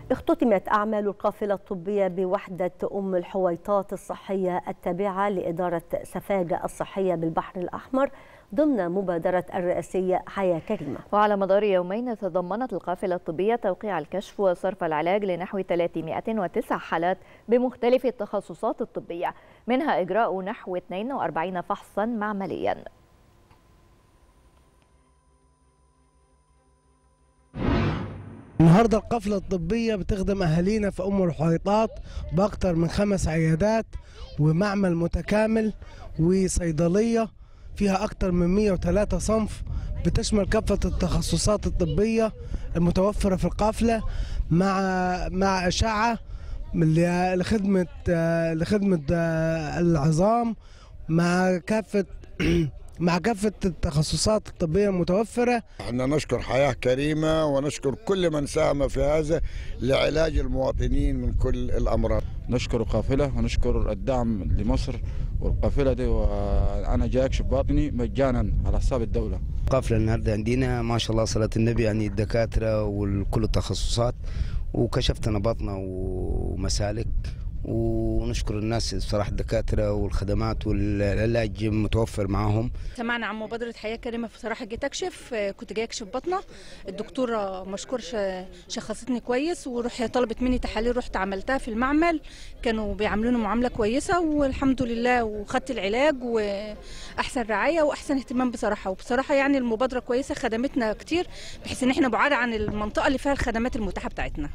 اختتمت أعمال القافلة الطبية بوحدة أم الحويطات الصحية التابعة لإدارة سفاجة الصحية بالبحر الأحمر ضمن مبادرة الرئاسية حياة كريمة وعلى مدار يومين تضمنت القافلة الطبية توقيع الكشف وصرف العلاج لنحو 309 حالات بمختلف التخصصات الطبية منها إجراء نحو 42 فحصا معمليا النهارده القفله الطبيه بتخدم اهالينا في ام الحويطات باكثر من خمس عيادات ومعمل متكامل وصيدليه فيها اكثر من 103 صنف بتشمل كافه التخصصات الطبيه المتوفره في القافله مع مع اشعه لخدمه لخدمه العظام مع كافه مع كافة التخصصات الطبية المتوفرة احنا نشكر حياة كريمة ونشكر كل من ساهم في هذا لعلاج المواطنين من كل الأمراض نشكر القافلة ونشكر الدعم لمصر والقافلة دي وأنا جاي أكشف باطني مجانا على حساب الدولة قافلة النهاردة عندنا ما شاء الله صلاة النبي يعني الدكاترة وكل التخصصات وكشفت أنا بطنة ومسالك ونشكر الناس صراحه الدكاتره والخدمات والعلاج متوفر معاهم سمعنا عن مبادره حياه كريمه بصراحه جيت اكشف كنت جاي اكشف بطنه الدكتوره مشكور شخصتني كويس وروح طلبت مني تحاليل رحت عملتها في المعمل كانوا بيعاملوني معامله كويسه والحمد لله وخدت العلاج واحسن رعايه واحسن اهتمام بصراحه وبصراحه يعني المبادره كويسه خدمتنا كتير بحيث ان احنا بعاد عن المنطقه اللي فيها الخدمات المتاحه بتاعتنا